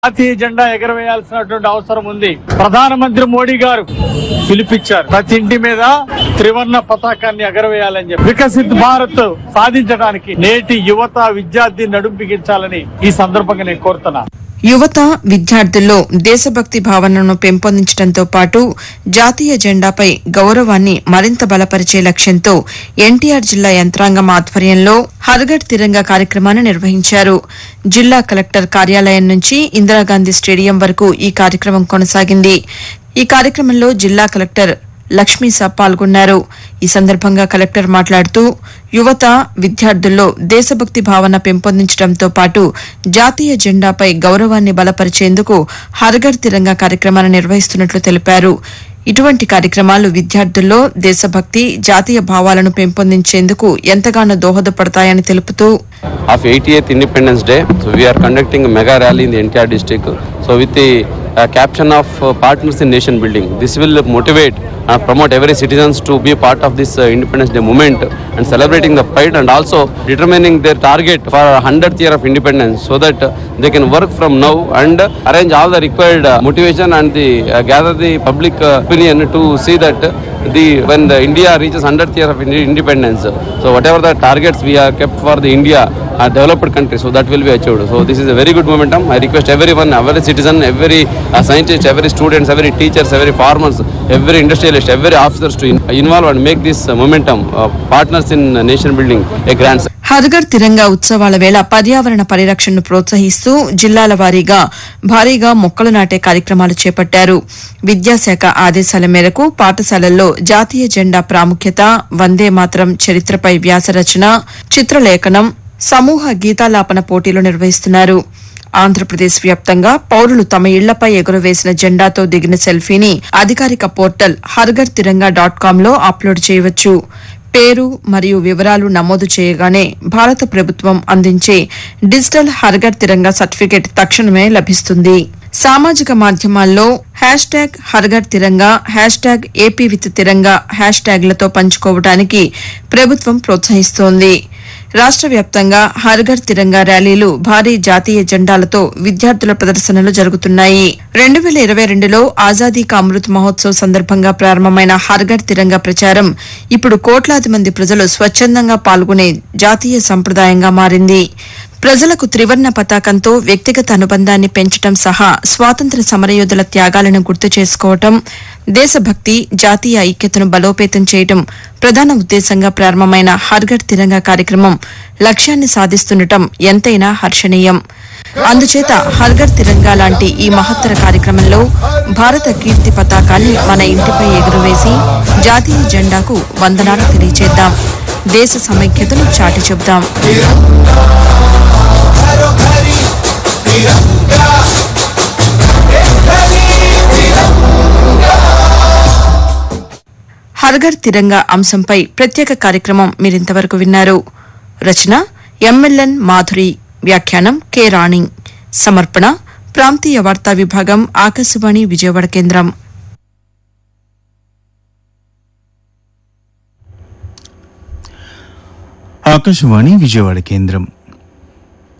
జాతీయ జెండా ఎగరవేయాల్సినటువంటి అవసరం ఉంది ప్రధానమంత్రి మోడీ గారు పిలిపించారు ప్రతి ఇంటి మీద త్రివర్ణ పతాకాన్ని ఎగరవేయాలని చెప్పి వికసిత్ భారత్ సాధించడానికి నేటి యువత విద్యార్థి నడుం బిగించాలని ఈ సందర్భంగా నేను కోరుతున్నా యువత విద్యార్థుల్లో దేశభక్తి భావనను పెంపొందించడంతో పాటు జాతీయ జెండాపై గౌరవాన్ని మరింత బలపరిచే లక్ష్యంతో ఎన్టీఆర్ జిల్లా యంత్రాంగం ఆధ్వర్యంలో హర్ఘర్ తిరంగా కార్యక్రమాన్ని నిర్వహించారు జిల్లా కలెక్టర్ కార్యాలయం నుంచి ఇందిరాగాంధీ స్టేడియం వరకు ఈ కార్యక్రమం కొనసాగింది ఈ కార్యక్రమంలో జిల్లా కలెక్టర్ లక్ష్మీసా పాల్గొన్నారు ఈ సందర్భంగా కలెక్టర్ మాట్లాడుతూ యువత విద్యార్థుల్లో దేశభక్తి భావన పెంపొందించడంతో పాటు జాతీయ జెండాపై గౌరవాన్ని బలపరిచేందుకు హర్ఘర్ తిరంగా కార్యక్రమాన్ని నిర్వహిస్తున్నట్లు తెలిపారు ఇటువంటి కార్యక్రమాలు విద్యార్థుల్లో దేశభక్తి జాతీయ భావాలను పెంపొందించేందుకు ఎంతగానో దోహదపడతాయని తెలుపుతూ of 88th Independence Day. So we are conducting a mega rally in the NTR district. So with the uh, caption of uh, partners in nation building, this will motivate and promote every citizens to be a part of this uh, Independence Day movement and celebrating the pride and also determining their target for 100th year of independence so that uh, they can work from now and arrange all the required uh, motivation and the uh, gather the public uh, opinion to see that uh, the when the India reaches 100th year of inde- independence, so whatever the targets we have kept for the India, a developed country, so that will be achieved. So this is a very good momentum. I request everyone, every citizen, every uh, scientist, every students, every teachers, every farmers, every industrialist, every officers to in- involve and make this uh, momentum uh, partners in uh, nation building a grand. success. హర్ఘర్ తిరంగా ఉత్సవాల వేళ పర్యావరణ పరిరక్షణను ప్రోత్సహిస్తూ జిల్లాల వారీగా భారీగా మొక్కలు నాటే కార్యక్రమాలు చేపట్టారు విద్యాశాఖ ఆదేశాల మేరకు పాఠశాలల్లో జాతీయ జెండా ప్రాముఖ్యత వందే మాత్రం చరిత్రపై వ్యాసరచన చిత్రలేఖనం సమూహ గీతాలాపన పోటీలు నిర్వహిస్తున్నారు ఆంధ్రప్రదేశ్ వ్యాప్తంగా పౌరులు తమ ఇళ్లపై ఎగురవేసిన జెండాతో దిగిన సెల్ఫీని అధికారిక పోర్టల్ హర్ఘర్ తిరంగా డాట్ కాంలో అప్లోడ్ చేయవచ్చు పేరు మరియు వివరాలు నమోదు చేయగానే భారత ప్రభుత్వం అందించే డిజిటల్ హర్ఘర్ తిరంగా సర్టిఫికెట్ తక్షణమే లభిస్తుంది సామాజిక మాధ్యమాల్లో హ్యాష్ ట్యాగ్ హర్ఘర్ Tiranga hashtag AP with Tiranga హ్యాష్ ట్యాగ్లతో పంచుకోవడానికి ప్రభుత్వం ప్రోత్సహిస్తోంది రాష్ట్ర వ్యాప్తంగా హర్ఘర్ తిరంగా ర్యాలీలు భారీ జాతీయ జెండాలతో విద్యార్థుల ప్రదర్శనలు జరుగుతున్నాయి రెండు వేల ఇరవై రెండులో ఆజాదీ కా అమృత్ మహోత్సవ్ సందర్భంగా ప్రారంభమైన హర్ఘర్ తిరంగా ప్రచారం ఇప్పుడు కోట్లాది మంది ప్రజలు స్వచ్ఛందంగా పాల్గొనే జాతీయ సంప్రదాయంగా మారింది ప్రజలకు త్రివర్ణ పతాకంతో వ్యక్తిగత అనుబంధాన్ని పెంచడం సహా స్వాతంత్ర సమరయోధుల త్యాగాలను గుర్తు చేసుకోవటం దేశభక్తి జాతీయ ఐక్యతను బలోపేతం చేయటం ప్రధాన ఉద్దేశంగా ప్రారంభమైన హర్ఘర్ తిరంగా కార్యక్రమం లక్ష్యాన్ని సాధిస్తుండటం ఎంతైనా హర్షణీయం అందుచేత హర్ఘర్ తిరంగా లాంటి ఈ మహత్తర కార్యక్రమంలో భారత కీర్తి పతాకాన్ని మన ఇంటిపై ఎగురవేసి జాతీయ జెండాకు వందనాలు తెలియజేద్దాం దేశ సమైక్యతను చాటి చెబుదాం హర్ఘర్ తిరంగా అంశంపై ప్రత్యేక కార్యక్రమం మీరింతవరకు విన్నారు రచన ఎంఎల్ఎన్ మాధురి వ్యాఖ్యానం కె రాణి సమర్పణ ప్రాంతీయ వార్తా విభాగం ఆకాశవాణి విజయవాడ కేంద్రం ఆకాశవాణి విజయవాడ కేంద్రం